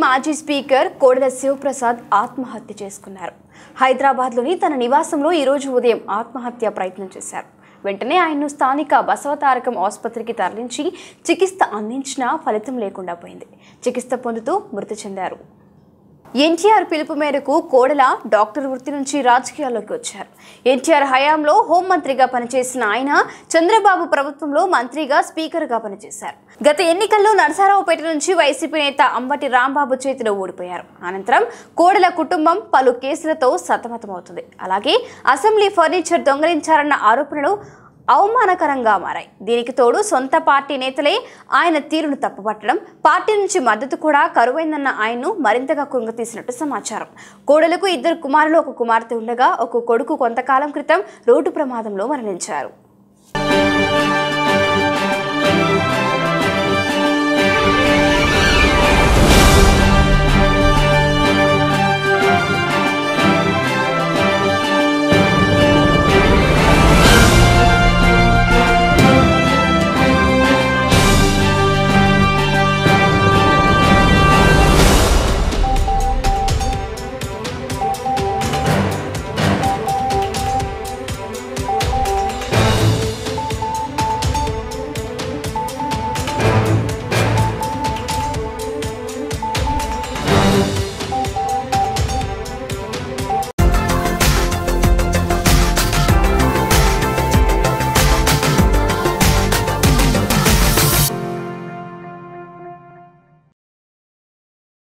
మాజీ స్పీకర్ కోడెల శివప్రసాద్ ఆత్మహత్య చేసుకున్నారు హైదరాబాద్లోని తన నివాసంలో ఈరోజు ఉదయం ఆత్మహత్య ప్రయత్నం చేశారు వెంటనే ఆయన్ను స్థానిక బసవతారకం ఆసుపత్రికి తరలించి చికిత్స అందించినా ఫలితం లేకుండా పోయింది చికిత్స పొందుతూ మృతి చెందారు ఎన్టీఆర్ పిలుపు మేరకు కోడెల డాక్టర్ వృత్తి నుంచి రాజకీయాల్లోకి వచ్చారు ఎన్టీఆర్ హయాంలో హోంమంత్రిగా పనిచేసిన ఆయన చంద్రబాబు ప్రభుత్వంలో మంత్రిగా స్పీకర్గా పనిచేశారు గత ఎన్నికల్లో నరసరావుపేట నుంచి వైసీపీ నేత అంబటి రాంబాబు చేతిలో ఓడిపోయారు అనంతరం కోడెల కుటుంబం పలు కేసులతో సతమతమవుతుంది అలాగే అసెంబ్లీ ఫర్నిచర్ దొంగలించారన్న ఆరోపణలు అవమానకరంగా మారాయి దీనికి తోడు సొంత పార్టీ నేతలే ఆయన తీరును తప్పుపట్టడం పార్టీ నుంచి మద్దతు కూడా కరువైందన్న ఆయన్ను మరింతగా కుంగతీసినట్టు సమాచారం కోడలకు ఇద్దరు కుమారులు ఒక కుమార్తె ఉండగా ఒక కొడుకు కొంతకాలం క్రితం రోడ్డు ప్రమాదంలో మరణించారు